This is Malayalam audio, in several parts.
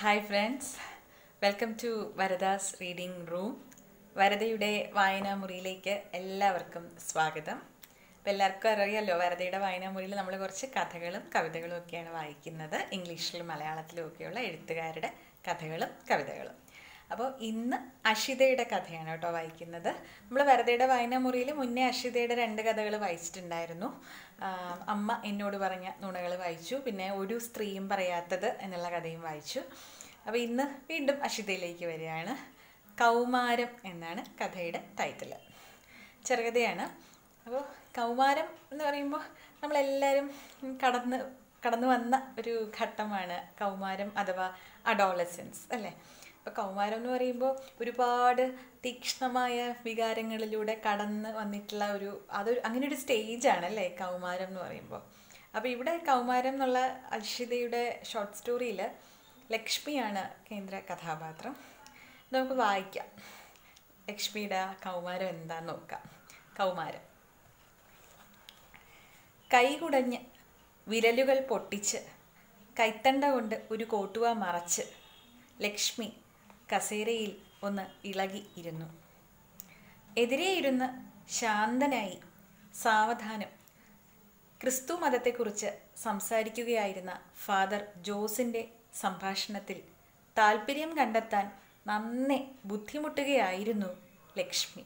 hi friends welcome to Varada's reading room വരദയുടെ വായനാമുറിയിലേക്ക് എല്ലാവർക്കും സ്വാഗതം അപ്പോൾ എല്ലാവർക്കും അറിയാമല്ലോ വരദയുടെ വായനാമുറിയിൽ നമ്മൾ കുറച്ച് കഥകളും കവിതകളും ഒക്കെയാണ് വായിക്കുന്നത് ഇംഗ്ലീഷിലും മലയാളത്തിലും ഒക്കെയുള്ള എഴുത്തുകാരുടെ കഥകളും കവിതകളും അപ്പോൾ ഇന്ന് അഷിതയുടെ കഥയാണ് കേട്ടോ വായിക്കുന്നത് നമ്മൾ വരദയുടെ വായനാമുറിയിൽ മുന്നേ അഷിതയുടെ രണ്ട് കഥകൾ വായിച്ചിട്ടുണ്ടായിരുന്നു ആ, അമ്മ എന്നോട് പറഞ്ഞ നുണകൾ വായിച്ചു പിന്നെ ഒരു സ്ത്രീയും പറയാത്തത് എന്നുള്ള കഥയും വായിച്ചു അപ്പോൾ ഇന്ന് വീണ്ടും അഷിതയിലേക്ക് വരികയാണ് കൗമാരം എന്നാണ് കഥയുടെ ടൈറ്റിൽ ചെറുകഥയാണ് അപ്പോൾ കൗമാരം എന്ന് പറയുമ്പോൾ നമ്മളെല്ലാവരും കടന്ന് കടന്നു വന്ന ഒരു ഘട്ടമാണ് കൗമാരം അഥവാ അഡോളസൻസ് അല്ലേ അപ്പോൾ കൗമാരം എന്ന് പറയുമ്പോൾ ഒരുപാട് തീക്ഷ്ണമായ വികാരങ്ങളിലൂടെ കടന്ന് വന്നിട്ടുള്ള ഒരു അതൊരു അങ്ങനെ ഒരു സ്റ്റേജാണ് അല്ലേ കൗമാരം എന്ന് പറയുമ്പോൾ അപ്പോൾ ഇവിടെ കൗമാരം എന്നുള്ള അൽഷിതയുടെ ഷോർട്ട് സ്റ്റോറിയിൽ ലക്ഷ്മിയാണ് കേന്ദ്ര കഥാപാത്രം നമുക്ക് വായിക്കാം ലക്ഷ്മിയുടെ ആ കൗമാരം എന്താന്ന് നോക്കാം കൗമാരം കൈകുടഞ്ഞ് വിരലുകൾ പൊട്ടിച്ച് കൈത്തണ്ട കൊണ്ട് ഒരു കോട്ടുവ മറച്ച് ലക്ഷ്മി കസേരയിൽ ഒന്ന് ഇളകി ഇരുന്നു എതിരെ ഇരുന്ന് ശാന്തനായി സാവധാനം ക്രിസ്തു മതത്തെക്കുറിച്ച് സംസാരിക്കുകയായിരുന്ന ഫാദർ ജോസിൻ്റെ സംഭാഷണത്തിൽ താല്പര്യം കണ്ടെത്താൻ നന്നെ ബുദ്ധിമുട്ടുകയായിരുന്നു ലക്ഷ്മി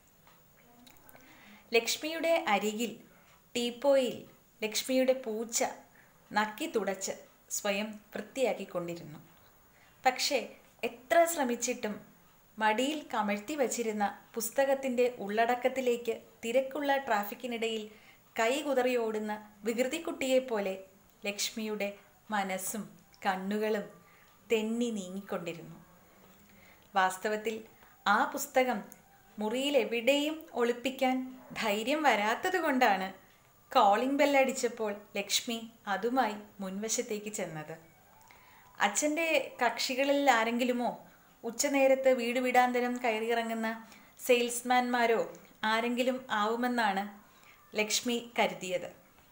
ലക്ഷ്മിയുടെ അരികിൽ ടീപ്പോയിൽ ലക്ഷ്മിയുടെ പൂച്ച നക്കി തുടച്ച് സ്വയം വൃത്തിയാക്കിക്കൊണ്ടിരുന്നു പക്ഷേ എത്ര ശ്രമിച്ചിട്ടും മടിയിൽ കമഴ്ത്തി വച്ചിരുന്ന പുസ്തകത്തിൻ്റെ ഉള്ളടക്കത്തിലേക്ക് തിരക്കുള്ള ട്രാഫിക്കിനിടയിൽ കൈകുതറിയോടുന്ന വികൃതിക്കുട്ടിയെപ്പോലെ ലക്ഷ്മിയുടെ മനസ്സും കണ്ണുകളും തെന്നി നീങ്ങിക്കൊണ്ടിരുന്നു വാസ്തവത്തിൽ ആ പുസ്തകം മുറിയിൽ എവിടെയും ഒളിപ്പിക്കാൻ ധൈര്യം വരാത്തതുകൊണ്ടാണ് കോളിംഗ് ബെല്ലടിച്ചപ്പോൾ ലക്ഷ്മി അതുമായി മുൻവശത്തേക്ക് ചെന്നത് അച്ഛൻ്റെ കക്ഷികളിൽ ആരെങ്കിലുമോ ഉച്ചനേരത്ത് വീട് വീടാന്തരം കയറിയിറങ്ങുന്ന സെയിൽസ്മാൻമാരോ ആരെങ്കിലും ആവുമെന്നാണ് ലക്ഷ്മി കരുതിയത്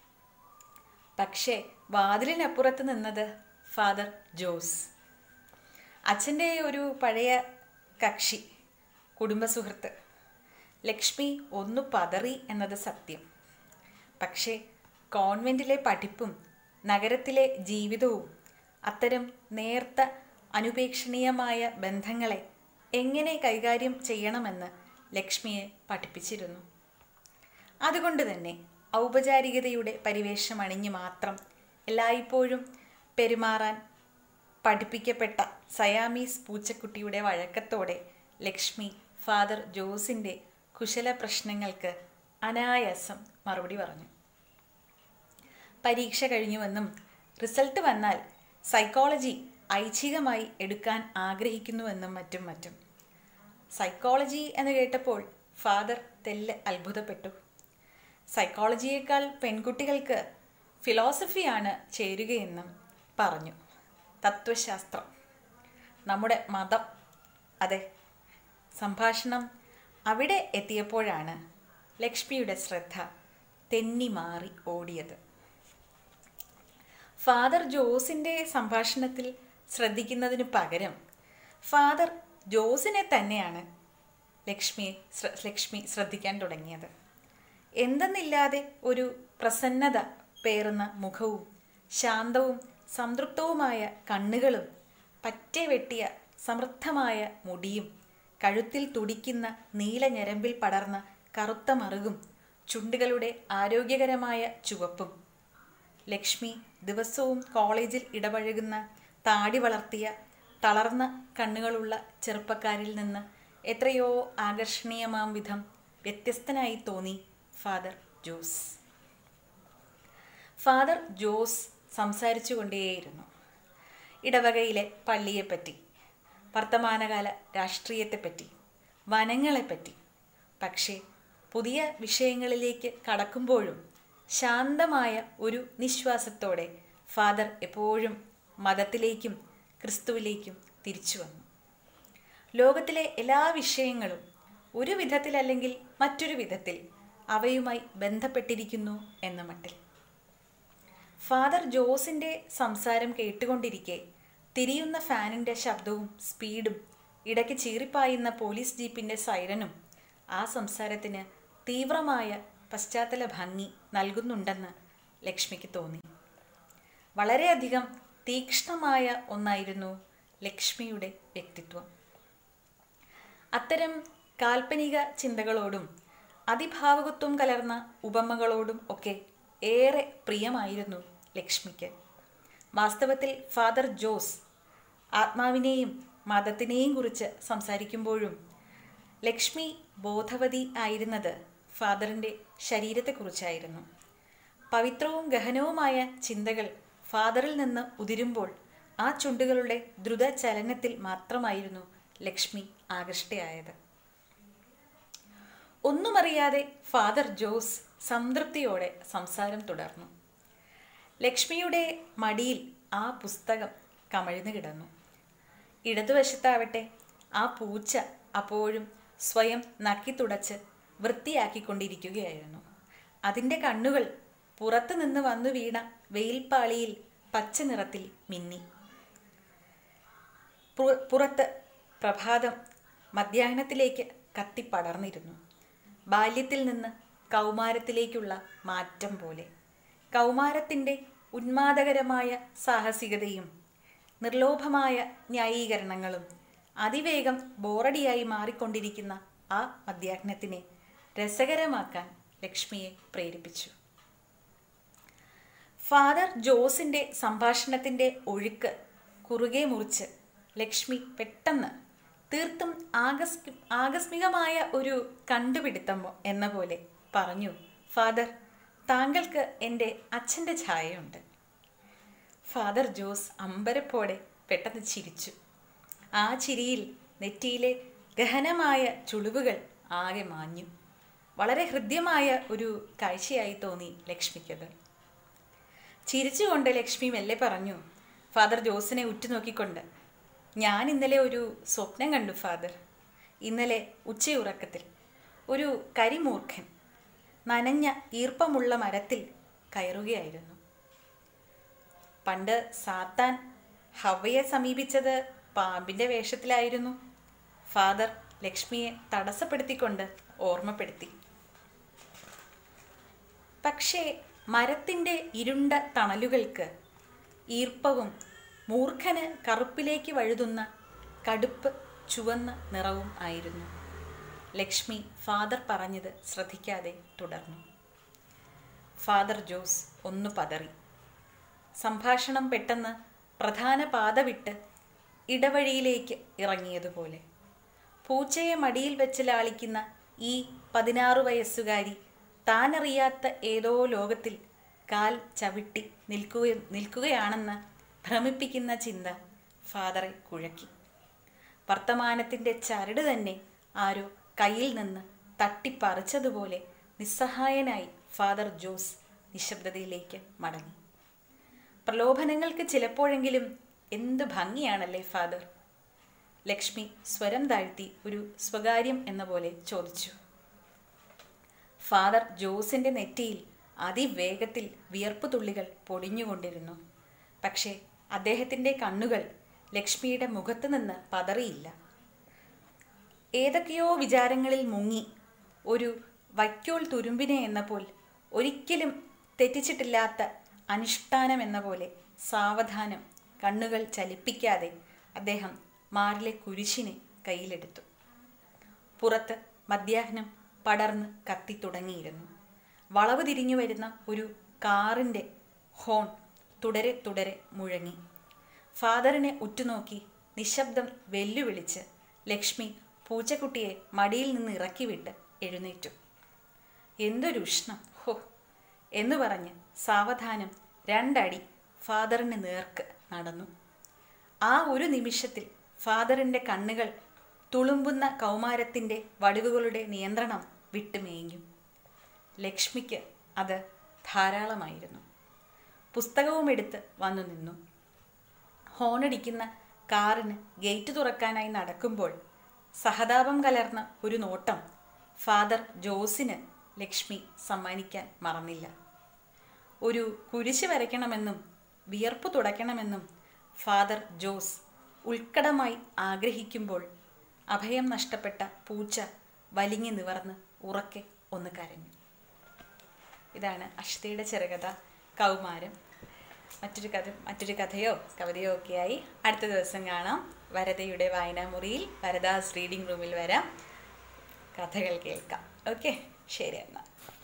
പക്ഷേ വാതിലിനപ്പുറത്ത് നിന്നത് ഫാദർ ജോസ് അച്ഛൻ്റെ ഒരു പഴയ കക്ഷി കുടുംബസുഹൃത്ത് ലക്ഷ്മി ഒന്നു പതറി എന്നത് സത്യം പക്ഷേ കോൺവെൻറ്റിലെ പഠിപ്പും നഗരത്തിലെ ജീവിതവും അത്തരം നേർത്ത അനുപേക്ഷണീയമായ ബന്ധങ്ങളെ എങ്ങനെ കൈകാര്യം ചെയ്യണമെന്ന് ലക്ഷ്മിയെ പഠിപ്പിച്ചിരുന്നു അതുകൊണ്ട് തന്നെ ഔപചാരികതയുടെ പരിവേഷമണിഞ്ഞ് മാത്രം എല്ലായ്പ്പോഴും പെരുമാറാൻ പഠിപ്പിക്കപ്പെട്ട സയാമീസ് പൂച്ചക്കുട്ടിയുടെ വഴക്കത്തോടെ ലക്ഷ്മി ഫാദർ ജോസിൻ്റെ കുശല പ്രശ്നങ്ങൾക്ക് അനായാസം മറുപടി പറഞ്ഞു പരീക്ഷ കഴിഞ്ഞുവെന്നും റിസൾട്ട് വന്നാൽ സൈക്കോളജി ഐച്ഛികമായി എടുക്കാൻ ആഗ്രഹിക്കുന്നുവെന്നും മറ്റും മറ്റും സൈക്കോളജി എന്ന് കേട്ടപ്പോൾ ഫാദർ തെല്ല് അത്ഭുതപ്പെട്ടു സൈക്കോളജിയേക്കാൾ പെൺകുട്ടികൾക്ക് ഫിലോസഫിയാണ് ചേരുകയെന്നും പറഞ്ഞു തത്വശാസ്ത്രം നമ്മുടെ മതം അതെ സംഭാഷണം അവിടെ എത്തിയപ്പോഴാണ് ലക്ഷ്മിയുടെ ശ്രദ്ധ തെന്നി മാറി ഓടിയത് ഫാദർ ജോസിൻ്റെ സംഭാഷണത്തിൽ ശ്രദ്ധിക്കുന്നതിന് പകരം ഫാദർ ജോസിനെ തന്നെയാണ് ലക്ഷ്മിയെ ശ്ര- ലക്ഷ്മി ശ്രദ്ധിക്കാൻ തുടങ്ങിയത് എന്തെന്നില്ലാതെ ഒരു പ്രസന്നത പേറുന്ന മുഖവും ശാന്തവും സംതൃപ്തവുമായ കണ്ണുകളും പറ്റെ വെട്ടിയ സമൃദ്ധമായ മുടിയും കഴുത്തിൽ തുടിക്കുന്ന നീല ഞരമ്പിൽ പടർന്ന കറുത്ത മറുകും ചുണ്ടുകളുടെ ആരോഗ്യകരമായ ചുവപ്പും ലക്ഷ്മി ദിവസവും കോളേജിൽ ഇടപഴകുന്ന താടി വളർത്തിയ തളർന്ന കണ്ണുകളുള്ള ചെറുപ്പക്കാരിൽ നിന്ന് എത്രയോ ആകർഷണീയമാം വിധം വ്യത്യസ്തനായി തോന്നി ഫാദർ ജോസ് ഫാദർ ജോസ് സംസാരിച്ചു കൊണ്ടേയിരുന്നു ഇടവകയിലെ പള്ളിയെപ്പറ്റി വർത്തമാനകാല രാഷ്ട്രീയത്തെപ്പറ്റി വനങ്ങളെപ്പറ്റി പക്ഷേ പുതിയ വിഷയങ്ങളിലേക്ക് കടക്കുമ്പോഴും ശാന്തമായ ഒരു നിശ്വാസത്തോടെ ഫാദർ എപ്പോഴും മതത്തിലേക്കും ക്രിസ്തുവിലേക്കും തിരിച്ചു വന്നു ലോകത്തിലെ എല്ലാ വിഷയങ്ങളും ഒരു വിധത്തിലല്ലെങ്കിൽ മറ്റൊരു വിധത്തിൽ അവയുമായി ബന്ധപ്പെട്ടിരിക്കുന്നു എന്ന മട്ടിൽ ഫാദർ ജോസിൻ്റെ സംസാരം കേട്ടുകൊണ്ടിരിക്കെ തിരിയുന്ന ഫാനിൻ്റെ ശബ്ദവും സ്പീഡും ഇടയ്ക്ക് ചീറിപ്പായുന്ന പോലീസ് ജീപ്പിൻ്റെ സൈറനും ആ സംസാരത്തിന് തീവ്രമായ പശ്ചാത്തല ഭംഗി നൽകുന്നുണ്ടെന്ന് ലക്ഷ്മിക്ക് തോന്നി വളരെയധികം തീക്ഷ്ണമായ ഒന്നായിരുന്നു ലക്ഷ്മിയുടെ വ്യക്തിത്വം അത്തരം കാൽപ്പനിക ചിന്തകളോടും അതിഭാവുകത്വം കലർന്ന ഉപമകളോടും ഒക്കെ ഏറെ പ്രിയമായിരുന്നു ലക്ഷ്മിക്ക് വാസ്തവത്തിൽ ഫാദർ ജോസ് ആത്മാവിനെയും മതത്തിനെയും കുറിച്ച് സംസാരിക്കുമ്പോഴും ലക്ഷ്മി ബോധവതി ആയിരുന്നത് ഫാദറിൻ്റെ ശരീരത്തെക്കുറിച്ചായിരുന്നു പവിത്രവും ഗഹനവുമായ ചിന്തകൾ ഫാദറിൽ നിന്ന് ഉതിരുമ്പോൾ ആ ചുണ്ടുകളുടെ ദ്രുത ചലനത്തിൽ മാത്രമായിരുന്നു ലക്ഷ്മി ആകൃഷ്ടയായത് ഒന്നുമറിയാതെ ഫാദർ ജോസ് സംതൃപ്തിയോടെ സംസാരം തുടർന്നു ലക്ഷ്മിയുടെ മടിയിൽ ആ പുസ്തകം കമഴ്ന്നു കിടന്നു ഇടതുവശത്താവട്ടെ ആ പൂച്ച അപ്പോഴും സ്വയം നക്കി തുടച്ച് വൃത്തിയാക്കിക്കൊണ്ടിരിക്കുകയായിരുന്നു അതിൻ്റെ കണ്ണുകൾ പുറത്തു നിന്ന് വന്നു വീണ വെയിൽപ്പാളിയിൽ പച്ച നിറത്തിൽ മിന്നി പുറത്ത് പ്രഭാതം മധ്യാഹ്നത്തിലേക്ക് കത്തിപ്പടർന്നിരുന്നു ബാല്യത്തിൽ നിന്ന് കൗമാരത്തിലേക്കുള്ള മാറ്റം പോലെ കൗമാരത്തിൻ്റെ ഉന്മാദകരമായ സാഹസികതയും നിർലോഭമായ ന്യായീകരണങ്ങളും അതിവേഗം ബോറടിയായി മാറിക്കൊണ്ടിരിക്കുന്ന ആ മധ്യാഹ്നത്തിനെ രസകരമാക്കാൻ ലക്ഷ്മിയെ പ്രേരിപ്പിച്ചു ഫാദർ ജോസിൻ്റെ സംഭാഷണത്തിൻ്റെ ഒഴുക്ക് കുറുകെ മുറിച്ച് ലക്ഷ്മി പെട്ടെന്ന് തീർത്തും ആകസ്മി ആകസ്മികമായ ഒരു കണ്ടുപിടുത്തം എന്ന പോലെ പറഞ്ഞു ഫാദർ താങ്കൾക്ക് എൻ്റെ അച്ഛൻ്റെ ഛായയുണ്ട് ഫാദർ ജോസ് അമ്പരപ്പോടെ പെട്ടെന്ന് ചിരിച്ചു ആ ചിരിയിൽ നെറ്റിയിലെ ഗഹനമായ ചുളിവുകൾ ആകെ മാഞ്ഞു വളരെ ഹൃദ്യമായ ഒരു കാഴ്ചയായി തോന്നി ലക്ഷ്മിക്കത് ചിരിച്ചുകൊണ്ട് ലക്ഷ്മി മെല്ലെ പറഞ്ഞു ഫാദർ ജോസിനെ ഉറ്റുനോക്കിക്കൊണ്ട് ഞാൻ ഇന്നലെ ഒരു സ്വപ്നം കണ്ടു ഫാദർ ഇന്നലെ ഉച്ചയുറക്കത്തിൽ ഒരു കരിമൂർഖൻ നനഞ്ഞ ഈർപ്പമുള്ള മരത്തിൽ കയറുകയായിരുന്നു പണ്ട് സാത്താൻ ഹവയെ സമീപിച്ചത് പാമ്പിൻ്റെ വേഷത്തിലായിരുന്നു ഫാദർ ലക്ഷ്മിയെ തടസ്സപ്പെടുത്തിക്കൊണ്ട് ഓർമ്മപ്പെടുത്തി പക്ഷേ മരത്തിൻ്റെ ഇരുണ്ട തണലുകൾക്ക് ഈർപ്പവും മൂർഖന് കറുപ്പിലേക്ക് വഴുതുന്ന കടുപ്പ് ചുവന്ന നിറവും ആയിരുന്നു ലക്ഷ്മി ഫാദർ പറഞ്ഞത് ശ്രദ്ധിക്കാതെ തുടർന്നു ഫാദർ ജോസ് ഒന്നു പതറി സംഭാഷണം പെട്ടെന്ന് പ്രധാന പാത വിട്ട് ഇടവഴിയിലേക്ക് ഇറങ്ങിയതുപോലെ പൂച്ചയെ മടിയിൽ വെച്ച് ലാളിക്കുന്ന ഈ പതിനാറു വയസ്സുകാരി താനറിയാത്ത ഏതോ ലോകത്തിൽ കാൽ ചവിട്ടി നിൽക്കുക നിൽക്കുകയാണെന്ന് ഭ്രമിപ്പിക്കുന്ന ചിന്ത ഫാദറെ കുഴക്കി വർത്തമാനത്തിൻ്റെ ചരട് തന്നെ ആരോ കയ്യിൽ നിന്ന് തട്ടിപ്പറിച്ചതുപോലെ നിസ്സഹായനായി ഫാദർ ജോസ് നിശബ്ദതയിലേക്ക് മടങ്ങി പ്രലോഭനങ്ങൾക്ക് ചിലപ്പോഴെങ്കിലും എന്ത് ഭംഗിയാണല്ലേ ഫാദർ ലക്ഷ്മി സ്വരം താഴ്ത്തി ഒരു സ്വകാര്യം എന്ന പോലെ ചോദിച്ചു ഫാദർ ജോസിൻ്റെ നെറ്റിയിൽ അതിവേഗത്തിൽ വിയർപ്പ് തുള്ളികൾ പൊടിഞ്ഞുകൊണ്ടിരുന്നു പക്ഷേ അദ്ദേഹത്തിൻ്റെ കണ്ണുകൾ ലക്ഷ്മിയുടെ മുഖത്ത് നിന്ന് പതറിയില്ല ഏതൊക്കെയോ വിചാരങ്ങളിൽ മുങ്ങി ഒരു വൈക്കോൽ തുരുമ്പിനെ എന്ന പോൽ ഒരിക്കലും തെറ്റിച്ചിട്ടില്ലാത്ത അനുഷ്ഠാനം എന്ന പോലെ സാവധാനം കണ്ണുകൾ ചലിപ്പിക്കാതെ അദ്ദേഹം മാറിലെ കുരിശിനെ കയ്യിലെടുത്തു പുറത്ത് മധ്യാഹ്നം പടർന്ന് കത്തിത്തുടങ്ങിയിരുന്നു വളവ് തിരിഞ്ഞു വരുന്ന ഒരു കാറിൻ്റെ ഹോൺ തുടരെ തുടരെ മുഴങ്ങി ഫാദറിനെ ഉറ്റുനോക്കി നിശബ്ദം വെല്ലുവിളിച്ച് ലക്ഷ്മി പൂച്ചക്കുട്ടിയെ മടിയിൽ നിന്ന് ഇറക്കിവിട്ട് എഴുന്നേറ്റു എന്തൊരു ഉഷ്ണം ഹോ എന്ന് പറഞ്ഞ് സാവധാനം രണ്ടടി ഫാദറിന് നേർക്ക് നടന്നു ആ ഒരു നിമിഷത്തിൽ ഫാദറിൻ്റെ കണ്ണുകൾ തുളുമ്പുന്ന കൗമാരത്തിൻ്റെ വടിവുകളുടെ നിയന്ത്രണം വിട്ടുമേഞ്ഞു ലക്ഷ്മിക്ക് അത് ധാരാളമായിരുന്നു പുസ്തകവും എടുത്ത് വന്നു നിന്നു ഹോണടിക്കുന്ന കാറിന് ഗേറ്റ് തുറക്കാനായി നടക്കുമ്പോൾ സഹതാപം കലർന്ന ഒരു നോട്ടം ഫാദർ ജോസിന് ലക്ഷ്മി സമ്മാനിക്കാൻ മറന്നില്ല ഒരു കുരിശ് വരയ്ക്കണമെന്നും വിയർപ്പ് തുടയ്ക്കണമെന്നും ഫാദർ ജോസ് ഉൾക്കടമായി ആഗ്രഹിക്കുമ്പോൾ അഭയം നഷ്ടപ്പെട്ട പൂച്ച വലിഞ്ഞു നിവർന്ന് ഉറക്കെ ഒന്ന് കരഞ്ഞു ഇതാണ് അഷ്തയുടെ ചെറുകഥ കൗമാരം മറ്റൊരു കഥ മറ്റൊരു കഥയോ കവിതയോ ഒക്കെയായി അടുത്ത ദിവസം കാണാം വരദയുടെ വായനാമുറിയിൽ വരദാസ് റീഡിംഗ് റൂമിൽ വരാം കഥകൾ കേൾക്കാം ഓക്കെ ശരി എന്നാൽ